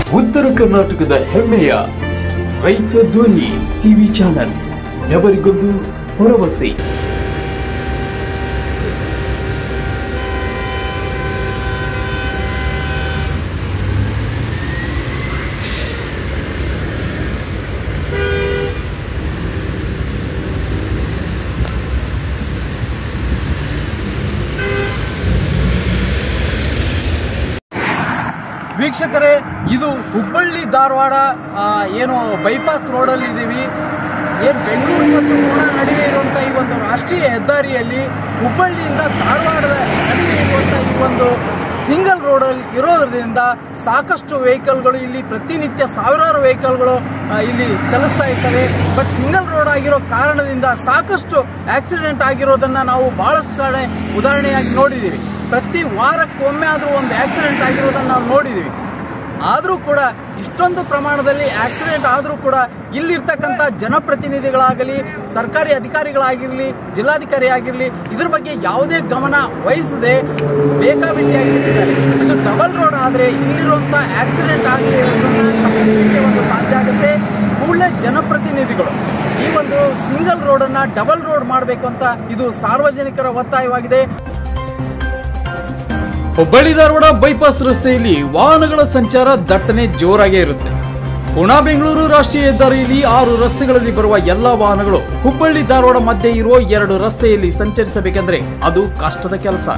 ಉತ್ತರ ಕರ್ನಾಟಕದ ಹೆಮ್ಮೆಯ ರೈತ ಧ್ವನಿ ಟಿವಿ ಚಾನಲ್ ಎವರಿಗೊಂದು ಭರವಸೆ ವೀಕ್ಷಕರೇ ಇದು ಹುಬ್ಬಳ್ಳಿ ಧಾರವಾಡ ಆ, ಏನು ಬೈಪಾಸ್ ರೋಡಲ್ಲಿ ಇದ್ದೀವಿ ಏನು ಬೆಂಗಳೂರು ಮತ್ತು ಪುಣೆ ನಡುವೆ ಇರುವಂಥ ಈ ಒಂದು ರಾಷ್ಟ್ರೀಯ ಹೆದ್ದಾರಿಯಲ್ಲಿ ಹುಬ್ಬಳ್ಳಿಯಿಂದ ಧಾರವಾಡದ ನಡುವೆ ಇರುವಂಥ ಈ ಒಂದು ಸಿಂಗಲ್ ರೋಡಲ್ಲಿ ಇರೋದ್ರಿಂದ ಸಾಕಷ್ಟು ವೆಹಿಕಲ್ಗಳು ಇಲ್ಲಿ ಪ್ರತಿನಿತ್ಯ ಸಾವಿರಾರು ವೆಹಿಕಲ್ಗಳು ಆ, ಇಲ್ಲಿ ಚಲಿಸ್ತಾ ಇರ್ತವೆ ಬಟ್ ಸಿಂಗಲ್ ರೋಡ್ ಆಗಿರೋ ಕಾರಣದಿಂದ ಸಾಕಷ್ಟು ಆಕ್ಸಿಡೆಂಟ್ ಆಗಿರೋದನ್ನ ನಾವು ಬಹಳಷ್ಟು ಕಡೆ ಉದಾಹರಣೆಯಾಗಿ ನೋಡಿದ್ದೀವಿ ಪ್ರತಿ ವಾರಕ್ಕೊಮ್ಮೆ ಆದರೂ ಒಂದು ಆಕ್ಸಿಡೆಂಟ್ ಆಗಿರೋದನ್ನ ನಾವು ನೋಡಿದ್ದೀವಿ ಆದರೂ ಕೂಡ ಇಷ್ಟೊಂದು ಪ್ರಮಾಣದಲ್ಲಿ ಆಕ್ಸಿಡೆಂಟ್ ಆದರೂ ಕೂಡ ಇಲ್ಲಿರ್ತಕ್ಕಂಥ ಜನಪ್ರತಿನಿಧಿಗಳಾಗಲಿ ಸರ್ಕಾರಿ ಅಧಿಕಾರಿಗಳಾಗಿರಲಿ ಜಿಲ್ಲಾಧಿಕಾರಿ ಆಗಿರಲಿ ಇದ್ರ ಬಗ್ಗೆ ಯಾವುದೇ ಗಮನ ವಹಿಸದೆ ಬೇಕಾಬಿಟ್ಟಿಯಾಗಿರ್ತಿದ್ದಾರೆ ಇದು ಡಬಲ್ ರೋಡ್ ಆದರೆ ಇಲ್ಲಿರುವಂಥ ಆಕ್ಸಿಡೆಂಟ್ ಆಗಲಿ ಒಂದು ಸಾಧ್ಯ ಆಗುತ್ತೆ ಕೂಡಲೇ ಜನಪ್ರತಿನಿಧಿಗಳು ಈ ಒಂದು ಸಿಂಗಲ್ ರೋಡನ್ನ ಡಬಲ್ ರೋಡ್ ಮಾಡಬೇಕು ಅಂತ ಇದು ಸಾರ್ವಜನಿಕರ ಒತ್ತಾಯವಾಗಿದೆ ಹುಬ್ಬಳ್ಳಿ ಧಾರವಾಡ ಬೈಪಾಸ್ ರಸ್ತೆಯಲ್ಲಿ ವಾಹನಗಳ ಸಂಚಾರ ದಟ್ಟಣೆ ಜೋರಾಗೇ ಇರುತ್ತೆ ಪುಣಾ ಬೆಂಗಳೂರು ರಾಷ್ಟ್ರೀಯ ಹೆದ್ದಾರಿಯಲ್ಲಿ ಆರು ರಸ್ತೆಗಳಲ್ಲಿ ಬರುವ ಎಲ್ಲಾ ವಾಹನಗಳು ಹುಬ್ಬಳ್ಳಿ ಧಾರವಾಡ ಮಧ್ಯೆ ಇರುವ ಎರಡು ರಸ್ತೆಯಲ್ಲಿ ಸಂಚರಿಸಬೇಕೆಂದ್ರೆ ಅದು ಕಷ್ಟದ ಕೆಲಸ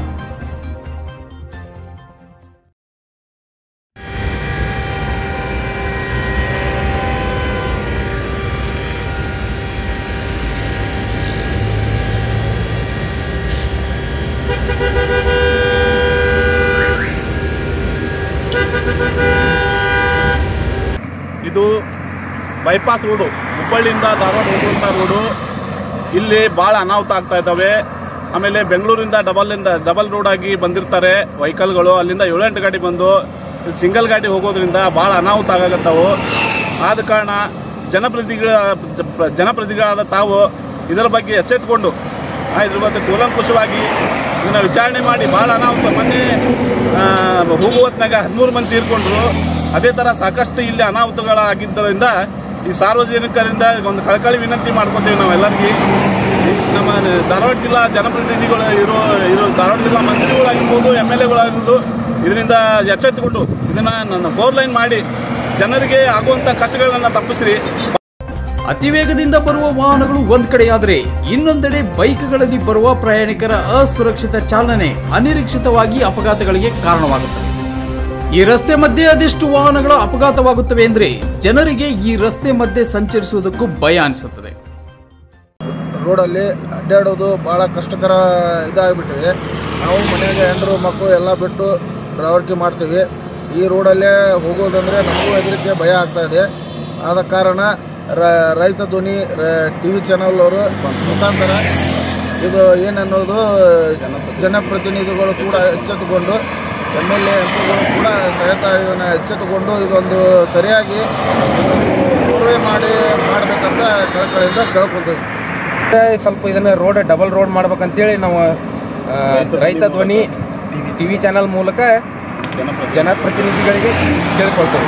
ಇದು ಬೈಪಾಸ್ ರೋಡು ಹುಬ್ಬಳ್ಳಿಯಿಂದ ಧಾರವಾಡ ಹೋಗುವಂಥ ರೋಡು ಇಲ್ಲಿ ಭಾಳ ಅನಾಹುತ ಆಗ್ತಾ ಇದ್ದಾವೆ ಆಮೇಲೆ ಬೆಂಗಳೂರಿಂದ ಡಬಲಿಂದ ಡಬಲ್ ರೋಡ್ ಆಗಿ ಬಂದಿರ್ತಾರೆ ವೆಹಿಕಲ್ಗಳು ಅಲ್ಲಿಂದ ಏಳೆಂಟು ಗಾಡಿ ಬಂದು ಸಿಂಗಲ್ ಗಾಡಿ ಹೋಗೋದ್ರಿಂದ ಭಾಳ ಅನಾಹುತ ಆಗತ್ತವು ಆದ ಕಾರಣ ಜನಪ್ರತಿನಿಧಿಗಳ ಜನಪ್ರತಿನಿಧಿಗಳಾದ ತಾವು ಇದರ ಬಗ್ಗೆ ಎಚ್ಚೆತ್ತುಕೊಂಡು ಆ, ಇದ್ರ ಬಗ್ಗೆ ಕೂಲಂಕುಷವಾಗಿ ಇದನ್ನ ವಿಚಾರಣೆ ಮಾಡಿ ಭಾಳ ಅನಾಹುತ ಮೊನ್ನೆ ಆ, ಹೋಗುವ ಹೊತ್ನಾಗ ಹದಿಮೂರು ಮಂದಿ ತೀರ್ಕೊಂಡ್ರು ಅದೇ ತರ ಸಾಕಷ್ಟು ಇಲ್ಲಿ ಅನಾಹುತಗಳಾಗಿದ್ದರಿಂದ ಈ ಸಾರ್ವಜನಿಕರಿಂದ ಒಂದು ಕಳಕಳಿ ವಿನಂತಿ ಮಾಡ್ಕೊತೇವೆ ನಾವೆಲ್ಲರಿಗೆ ನಮ್ಮ ಧಾರವಾಡ ಜಿಲ್ಲಾ ಜನಪ್ರತಿನಿಧಿಗಳು ಇರೋ ಇರೋ ಧಾರವಾಡ ಜಿಲ್ಲಾ ಮಂತ್ರಿಗಳಾಗಿರ್ಬೋದು ಎಮ್ ಎಲ್ ಎಗಳಾಗಿರ್ಬೋದು ಇದರಿಂದ ಎಚ್ಚೆತ್ತುಕೊಂಡು ಇದನ್ನ ನನ್ನ ಫೋರ್ ಲೈನ್ ಮಾಡಿ ಜನರಿಗೆ ಆಗುವಂತ ಕಷ್ಟಗಳನ್ನ ತಪ್ಪಿಸ್ರಿ ಅತಿ ವೇಗದಿಂದ ಬರುವ ವಾಹನಗಳು ಒಂದ್ ಕಡೆಯಾದರೆ ಇನ್ನೊಂದೆಡೆ ಬೈಕ್ಗಳಲ್ಲಿ ಬರುವ ಪ್ರಯಾಣಿಕರ ಅಸುರಕ್ಷಿತ ಚಾಲನೆ ಅನಿರೀಕ್ಷಿತವಾಗಿ ಅಪಘಾತಗಳಿಗೆ ಕಾರಣವಾಗುತ್ತದೆ ಈ ರಸ್ತೆ ಮಧ್ಯೆ ಅದೆಷ್ಟು ವಾಹನಗಳು ಅಪಘಾತವಾಗುತ್ತವೆ ಅಂದ್ರೆ ಜನರಿಗೆ ಈ ರಸ್ತೆ ಮಧ್ಯೆ ಸಂಚರಿಸುವುದಕ್ಕೂ ಭಯ ಅನಿಸುತ್ತದೆ ರೋಡಲ್ಲಿ ಅಡ್ಡಾಡೋದು ಭಾಳ ಕಷ್ಟಕರ ಇದಾಗಿಬಿಟ್ಟಿದೆ ನಾವು ಮನೆಯಾಗ ಹೆಂಡರು ಮಕ್ಕಳು ಎಲ್ಲ ಬಿಟ್ಟು ಡ್ರೈವರ್ಕಿ ಮಾಡ್ತೀವಿ ಈ ರೋಡಲ್ಲೇ ಹೋಗೋದಂದ್ರೆ ನಮಗೂ ಹೆದರಿಕೆ ಭಯ ಆಗ್ತಾ ಇದೆ ಆದ ಕಾರಣ ರ- ರೈತ ಧ್ವನಿ ಟಿ ವಿ ಚಾನಲ್ ಅವರು ಮುಖಾಂತರ ಇದು ಏನನ್ನೋದು ಜನಪ್ರತಿನಿಧಿಗಳು ಕೂಡ ಎಚ್ಚೆತ್ತುಕೊಂಡು ಎಮ್ ಎಲ್ ಎ ಎಂಪಿಗಳು ಕೂಡ ಸಹಿತ ಇದನ್ನು ಎಚ್ಚೆತ್ತುಕೊಂಡು ಇದೊಂದು ಸರಿಯಾಗಿ ಸರ್ವೆ ಮಾಡಿ ಮಾಡಬೇಕಂತ ಕಳಕಳಿಯಿಂದ ಕೇಳ್ಕೊತೀವಿ ಸ್ವಲ್ಪ ಇದನ್ನ ರೋಡ್ ಡಬಲ್ ರೋಡ್ ಮಾಡ್ಬೇಕಂತೇಳಿ ನಾವು ಆ, ರೈತ ಧ್ವನಿ ಟಿವಿ ಚಾನೆಲ್ ಮೂಲಕ ಜನಪ್ರತಿನಿಧಿಗಳಿಗೆ ಕೇಳ್ಕೊಳ್ತೇವೆ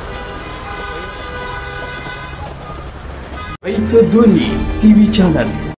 ರೈತ ಧ್ವನಿ ಟಿವಿ ಚಾನಲ್